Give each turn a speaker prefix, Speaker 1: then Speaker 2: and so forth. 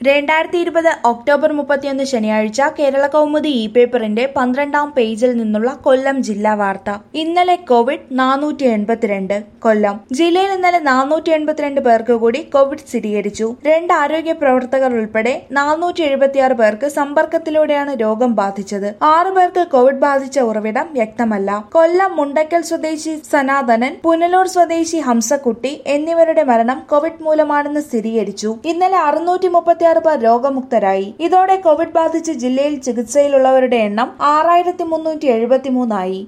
Speaker 1: രണ്ടായിരത്തി ഇരുപത് ഒക്ടോബർ മുപ്പത്തിയൊന്ന് ശനിയാഴ്ച കേരള കൗമുദി ഇ പേപ്പറിന്റെ പന്ത്രണ്ടാം പേജിൽ നിന്നുള്ള കൊല്ലം ജില്ലാ വാർത്ത ഇന്നലെ കോവിഡ് നാനൂറ്റി എൺപത്തിരണ്ട് കൊല്ലം ജില്ലയിൽ ഇന്നലെ നാനൂറ്റി എൺപത്തിരണ്ട് പേർക്ക് കൂടി കോവിഡ് സ്ഥിരീകരിച്ചു രണ്ട് ആരോഗ്യ പ്രവർത്തകർ ഉൾപ്പെടെ നാനൂറ്റി എഴുപത്തിയാറ് പേർക്ക് സമ്പർക്കത്തിലൂടെയാണ് രോഗം ബാധിച്ചത് ആറ് പേർക്ക് കോവിഡ് ബാധിച്ച ഉറവിടം വ്യക്തമല്ല കൊല്ലം മുണ്ടക്കൽ സ്വദേശി സനാതനൻ പുനലൂർ സ്വദേശി ഹംസക്കുട്ടി എന്നിവരുടെ മരണം കോവിഡ് മൂലമാണെന്ന് സ്ഥിരീകരിച്ചു ഇന്നലെ അറുന്നൂറ്റി മുപ്പത്തിയാറ് പേർ രോഗമുക്തരായി ഇതോടെ കോവിഡ് ബാധിച്ച് ജില്ലയിൽ ചികിത്സയിലുള്ളവരുടെ എണ്ണം ആറായിരത്തി മുന്നൂറ്റി എഴുപത്തിമൂന്നായി